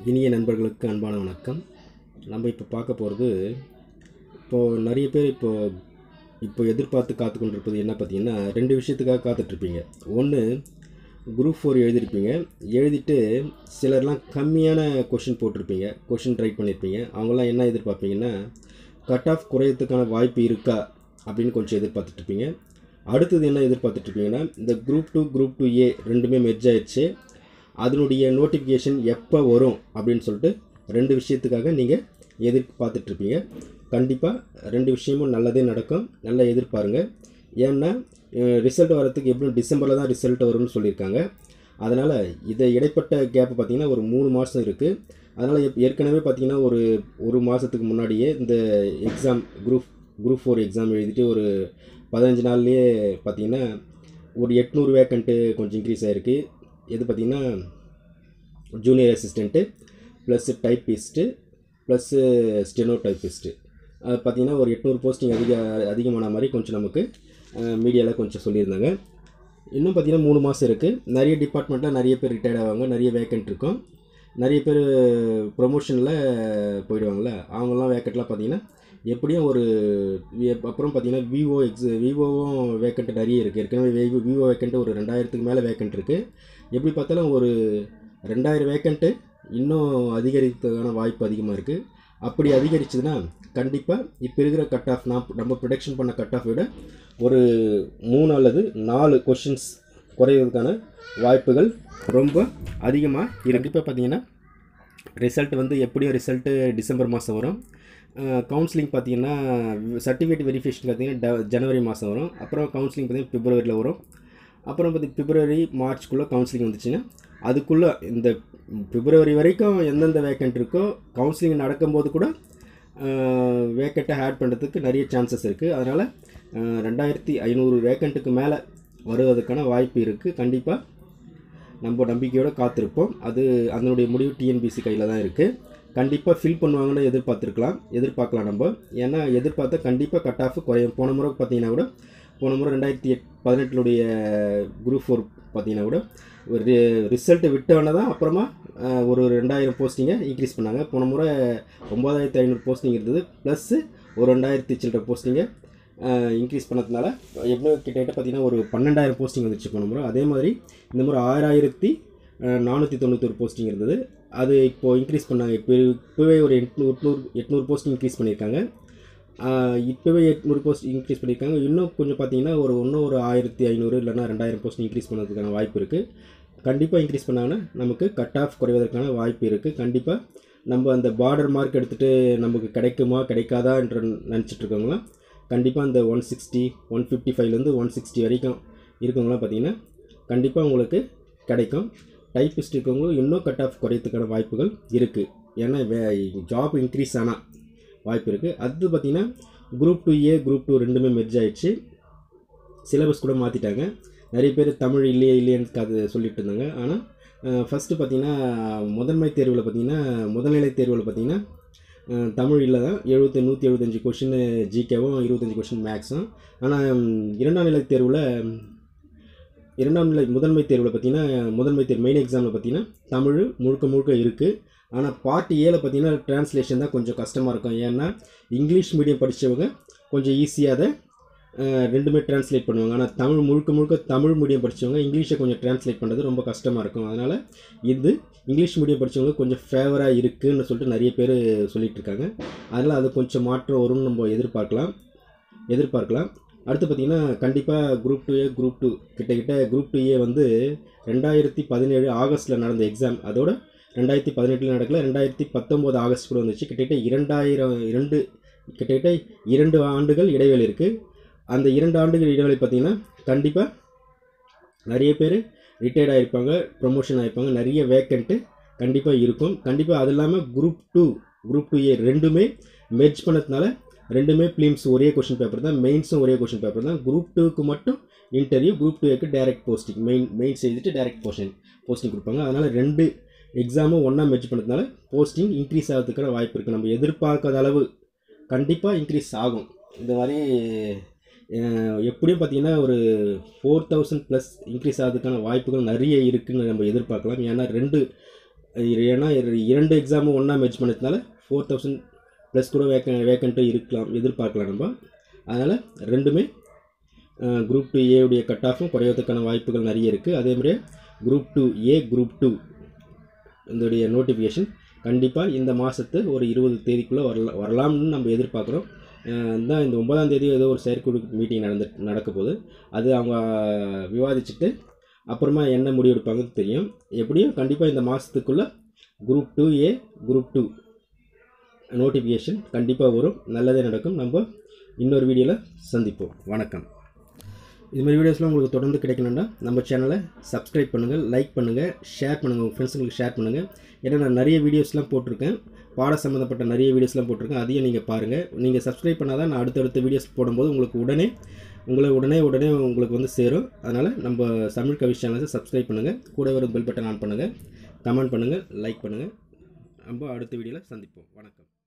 இனிய நண்பர்களுக்கு அன்பான வணக்கம் நம்ம இப்போ பார்க்க போகிறது இப்போது நிறைய பேர் இப்போ இப்போ எதிர்பார்த்து காத்து கொண்டிருப்பது என்ன பார்த்தீங்கன்னா ரெண்டு விஷயத்துக்காக காத்துட்ருப்பீங்க ஒன்று குரூப் ஃபோர் எழுதியிருப்பீங்க எழுதிட்டு சிலர்லாம் கம்மியான கொஷின் போட்டிருப்பீங்க கொஷின் ட்ரை பண்ணியிருப்பீங்க அவங்களாம் என்ன எதிர்பார்ப்பீங்கன்னா கட் ஆஃப் குறையறதுக்கான வாய்ப்பு இருக்கா அப்படின்னு கொஞ்சம் எதிர்பார்த்துட்ருப்பீங்க அடுத்தது என்ன எதிர்பார்த்துட்ருப்பீங்கன்னா இந்த group two group two A ரெண்டுமே மெர்ஜ் ஆயிடுச்சு அதனுடைய நோட்டிஃபிகேஷன் எப்போ வரும் அப்படின்னு சொல்லிட்டு ரெண்டு விஷயத்துக்காக நீங்கள் எதிர்பார்த்துட்ருப்பீங்க கண்டிப்பாக ரெண்டு விஷயமும் நல்லதே நடக்கும் நல்லா எதிர்பாருங்க ஏன்னா ரிசல்ட் வரத்துக்கு எப்படியும் டிசம்பரில் தான் ரிசல்ட் வரும்னு சொல்லியிருக்காங்க அதனால் இதை இடைப்பட்ட கேப் பார்த்திங்கன்னா ஒரு மூணு மாதம் இருக்குது அதனால் எப் ஏற்கனவே பார்த்திங்கன்னா ஒரு ஒரு மாதத்துக்கு முன்னாடியே இந்த exam group group four exam எழுதிட்டு ஒரு பதினஞ்சு நாள்லேயே பார்த்திங்கன்னா ஒரு எட்நூறு வேக்கண்ட்டு கொஞ்சம் இன்க்ரீஸ் ஆகிருக்கு எது பார்த்திங்கன்னா junior assistant plus typist plus steno typist அது பார்த்திங்கன்னா ஒரு எட்நூறு போஸ்டிங் அதிக அதிகமான மாதிரி கொஞ்சம் நமக்கு மீடியாவில் கொஞ்சம் சொல்லியிருந்தாங்க இன்னும் பார்த்திங்கன்னா மூணு மாதம் இருக்குது நிறைய டிபார்ட்மெண்ட்டில் நிறைய பேர் ரிட்டையர்ட் ஆவாங்க நிறைய வேக்கண்ட் இருக்கும் நிறைய பேர் ப்ரொமோஷனில் போயிடுவாங்கள்ல அவங்கெல்லாம் வேக்கண்ட்லாம் பார்த்திங்கன்னா எப்படியும் ஒரு வி- அப்புறம் பார்த்தீங்கன்னா விவோ எக்ஸ் விவோவும் வேக்கண்ட் நிறைய இருக்குது ஏற்கனவே விவோ விவோ வேக்கண்ட் ஒரு ரெண்டாயிரத்துக்கு மேலே வேக்கண்ட் இருக்குது எப்படி பார்த்தாலும் ஒரு ரெண்டாயிரம் வேக்கண்ட்டு இன்னும் அதிகரிக்கிறதுக்கான வாய்ப்பு அதிகமாக இருக்குது அப்படி அதிகரிச்சதுன்னா கண்டிப்பாக இப்போ இருக்கிற கட் ஆஃப் நான் நம்ம ப்ரொடக்ஷன் பண்ண கட் ஆஃப் விட ஒரு மூணு அல்லது நாலு கொஷின்ஸ் குறைவதற்கான வாய்ப்புகள் ரொம்ப அதிகமாக இருக்கு கண்டிப்பாக பார்த்தீங்கன்னா ரிசல்ட் வந்து எப்படியும் ரிசல்ட்டு டிசம்பர் மாதம் வரும் கவுன்சிலிங் பார்த்தீங்கன்னா சர்டிஃபிகேட் வெரிஃபிகேஷன் பார்த்தீங்கன்னா ட- ஜனவரி மாதம் வரும் அப்புறம் கவுன்சிலிங் பார்த்தீங்கன்னா பிப்ரவரியில் வரும் அப்புறம் பார்த்தி பிப்ரவரி மார்ச்க்குள்ளே கவுன்சிலிங் வந்துச்சுன்னா அதுக்குள்ளே இந்த பிப்ரவரி வரைக்கும் எந்தெந்த வேக்கண்ட் இருக்கோ கவுன்சிலிங் நடக்கும்போது கூட வேக்கண்ட்டை ஆட் பண்ணுறதுக்கு நிறைய சான்சஸ் இருக்குது அதனால் ரெண்டாயிரத்தி ஐநூறு வேக்கண்ட்டுக்கு மேலே வருவதற்கான வாய்ப்பு இருக்குது கண்டிப்பாக நம்ம நம்பிக்கையோடு காத்திருப்போம் அது அதனுடைய முடிவு டிஎன்பிசி கையில் தான் இருக்குது கண்டிப்பாக ஃபில் பண்ணுவாங்கன்னு எதிர்பார்த்துருக்கலாம் எதிர்பார்க்கலாம் நம்ம ஏன்னா எதிர்பார்த்தா கண்டிப்பாக கட் ஆஃப் குறையும் போன முறை பார்த்தீங்கன்னா கூட போன முறை ரெண்டாயிரத்தி எட் பதினெட்டினுடைய குரூப் ஃபோர் பார்த்தீங்கன்னா கூட ஒரு ரிசல்ட்டு விட்டோன்னே தான் அப்புறமா அஹ், ஒரு ரெண்டாயிரம் போஸ்டிங்கை இன்க்ரீஸ் பண்ணாங்க போன முறை ஒம்பதாயிரத்தி ஐநூறு போஸ்டிங் இருந்தது ப்ளஸ்ஸு ஒரு ரெண்டாயிரத்தி சில்லற போஸ்டிங்கை இன்க்ரீஸ் பண்ணதுனால எப்படியும் கிட்டத்தட்ட பார்த்தீங்கன்னா ஒரு பன்னெண்டாயிரம் போஸ்டிங் வந்துச்சு போன முறை அதே மாதிரி இந்த முறை ஆறாயிரத்தி நானூற்றி தொண்ணூத்தொரு போஸ்டிங் இருந்தது அது இப்போது இன்க்ரீஸ் பண்ணாங்க இப்போ இப்போவே ஒரு எட்நூறு எட்நூறு எட்நூறு போஸ்டிங் இன்க்ரீஸ் பண்ணியிருக்காங்க ஆஹ் இப்போவே எட்நூறு போஸ்ட் இன்க்ரீஸ் பண்ணியிருக்காங்க இன்னும் கொஞ்சம் பார்த்தீங்கன்னா ஒரு இன்னும் ஒரு ஆயிரத்தி ஐநூறு இல்லைன்னா ரெண்டாயிரம் போஸ்ட் இன்க்ரீஸ் பண்ணதுக்கான வாய்ப்பு இருக்குது கண்டிப்பாக இன்க்ரீஸ் பண்ணாங்கன்னா நமக்கு கட் ஆஃப் குறைவதற்கான வாய்ப்பு இருக்குது கண்டிப்பாக நம்ம அந்த பார்டர் மார்க் எடுத்துகிட்டு நமக்கு கிடைக்குமா கிடைக்காதான்ற நினச்சிட்டு இருக்கவங்களாம் கண்டிப்பாக அந்த ஒன் சிக்ஸ்டி ஒன் ஃபிஃப்டி ஃபைவ்லேருந்து ஒன் சிக்ஸ்டி வரைக்கும் இருக்கவங்களாம் பார்த்தீங்கன்னா கண்டிப்பாக உங்களுக்கு கிடைக்கும் டைப்பிஸ்ட் இருக்கவங்களும் இன்னும் கட் ஆஃப் குறையத்துக்கான வாய்ப்புகள் இருக்குது ஏன்னா வே ஜாப் இன்க்ரீஸ் ஆனால் வாய்ப்பு இருக்குது அடுத்து பார்த்தீங்கன்னா group two A group two ரெண்டுமே மெர்ஜ் ஆயிடுச்சு சிலபஸ் கூட மாற்றிட்டாங்க நிறைய பேர் தமிழ் இல்லையே இல்லையன்னு அது சொல்லிட்டு இருந்தாங்க ஆனால் ஃபஸ்ட்டு பார்த்தீங்கன்னா முதன்மை தேர்வில் பார்த்தீங்கன்னா முதல்நிலை தேர்வில் பார்த்தீங்கன்னா அஹ், தமிழ் இல்லை தான் எழுபத்தி நூற்றி எழுபத்தஞ்சு கொஷின் ஜிகேவும் இருபத்தஞ்சி கொஷின் மேக்ஸும் ஆனால் இரண்டாம் நிலை தேர்வில் இரண்டாம் நிலை முதன்மை தேர்வில் பார்த்தீங்கன்னா முதன்மை தேர்வு மெயின் எக்ஸாமில் பார்த்தீங்கன்னா தமிழ் முழுக்க முழுக்க இருக்குது ஆனால் பார்ட் ஏல பார்த்தீங்கன்னா டிரான்ஸ்லேஷன் தான் கொஞ்சம் கஷ்டமாக இருக்கும் ஏன்னா இங்கிலீஷ் மீடியம் படித்தவங்க கொஞ்சம் ஈஸியாக அதை அஹ், ரெண்டுமே டிரான்ஸ்லேட் பண்ணுவாங்க ஆனால் தமிழ் முழுக்க முழுக்க தமிழ் மீடியம் படித்தவங்க இங்கிலீஷை கொஞ்சம் டிரான்ஸ்லேட் பண்ணுறது ரொம்ப கஷ்டமாக இருக்கும் அதனால் இது இங்கிலீஷ் மீடியம் படித்தவங்களுக்கு கொஞ்சம் ஃபேவராக இருக்குன்னு சொல்லிட்டு நிறைய பேர் சொல்லிட்டு இருக்காங்க அதனால் அது கொஞ்சம் மாற்றம் வரும்னு நம்ம எதிர்பார்க்கலாம் எதிர்பார்க்கலாம் அடுத்து பார்த்திங்கன்னா கண்டிப்பாக group two A group two கிட்டக்கிட்ட குரூப் டூ ஏ வந்து ரெண்டாயிரத்தி பதினேழு ஆகஸ்ட்டில் நடந்த எக்ஸாம் அதோட ரெண்டாயிரத்தி பதினெட்டில் நடக்கல ரெண்டாயிரத்தி பத்தொம்போது ஆகஸ்ட் கூட வந்துச்சு கிட்டத்தட்ட இரண்டாயிரம் இரண்டு கிட்டத்தட்ட இரண்டு ஆண்டுகள் இடைவெளி இருக்குது அந்த இரண்டு ஆண்டுகள் இடைவெளி பார்த்திங்கன்னா கண்டிப்பாக நிறைய பேர் ரிட்டையர்ட் ஆகிருப்பாங்க ப்ரொமோஷன் ஆகிருப்பாங்க நிறைய வேக்கண்ட்டு கண்டிப்பாக இருக்கும் கண்டிப்பாக அது இல்லாமல் group two group two A ரெண்டுமே மெர்ஜ் பண்ணதுனால ரெண்டுமே ஃபிலிம்ஸ் ஒரே கொஷின் பேப்பர் தான் மெயின்ஸும் ஒரே கொஷின் பேப்பர் தான் குரூப் டூக்கு மட்டும் இன்டர்வியூ குரூப் டூ ஏக்கு டேரக்ட் போஸ்டிங் மெயின் மெயின்ஸ் எழுதிட்டு டேரக்ட் போஸ்டிங் போஸ்டிங் கொடுப்பாங்க அதனால் ரெண்டு எக்ஸாமும் ஒன்றா மெர்ஜ் பண்ணதுனால போஸ்டிங் இன்க்ரீஸ் ஆகிறதுக்கான வாய்ப்பு இருக்குது நம்ம எதிர்பார்க்காத அளவு கண்டிப்பாக இன்க்ரீஸ் ஆகும் இந்த மாதிரி அஹ், எப்படியும் பார்த்தீங்கன்னா ஒரு ஃபோர் தௌசண்ட் ப்ளஸ் இன்க்ரீஸ் ஆகிறதுக்கான வாய்ப்புகள் நிறைய இருக்குன்னு நம்ம எதிர்பார்க்கலாம் ஏன்னா ரெண்டு ஏன்னா இர- இரண்டு எக்ஸாமும் ஒன்றா மெர்ஜ் பண்ணதுனால ஃபோர் தௌசண்ட் ப்ளஸ் கூட வேக்க வேக்கண்ட்டும் இருக்கலாம் எதிர்பார்க்கலாம் நம்ம அதனால் ரெண்டுமே குரூப் டூ ஏவுடைய கட் ஆஃபும் குறையறதுக்கான வாய்ப்புகள் நிறைய இருக்குது அதே மாதிரியே group two A group two இதோடைய நோட்டிஃபிகேஷன் கண்டிப்பாக இந்த மாதத்து ஒரு இருபது தேதிக்குள்ளே வரல வரலாம்னு நம்ம எதிர்பார்க்குறோம் தான் இந்த ஒன்பதாம் தேதி ஏதோ ஒரு செயற்குழு மீட்டிங் நடந்து நடக்க போகுது அது அவங்க விவாதிச்சுட்டு அப்புறமா என்ன முடிவெடுப்பாங்கன்னு தெரியும் எப்படியும் கண்டிப்பாக இந்த மாதத்துக்குள்ளே group two A group two notification கண்டிப்பாக வரும் நல்லதே நடக்கும் நம்ம இன்னொரு வீடியோவில் சந்திப்போம் வணக்கம் இது மாதிரி வீடியோஸ்லாம் உங்களுக்கு தொடர்ந்து கிடைக்கணும்னா நம்ம சேனலை சப்ஸ்கிரைப் பண்ணுங்கள் லைக் பண்ணுங்கள் ஷேர் பண்ணுங்கள் உங்கள் ஃப்ரெண்ட்ஸுங்களுக்கு ஷேர் பண்ணுங்கள் ஏன்னா நான் நிறைய வீடியோஸ்லாம் போட்டிருக்கேன் பாட சம்மந்தப்பட்ட நிறைய வீடியோஸ்லாம் போட்டிருக்கேன் அதையும் நீங்கள் பாருங்கள் நீங்கள் சப்ஸ்கிரைப் பண்ணால் தான் நான் அடுத்தடுத்த வீடியோஸ் போடும்போது உங்களுக்கு உடனே உங்களை உடனே உடனே உங்களுக்கு வந்து சேரும் அதனால் நம்ம தமிழ் கவி சேனலை சப்ஸ்கிரைப் பண்ணுங்கள் கூட வர பெல் பட்டன் ஆன் பண்ணுங்கள் கமெண்ட் பண்ணுங்கள் லைக் பண்ணுங்கள் நம்ம அடுத்த வீடியோவில் சந்திப்போம் வணக்கம்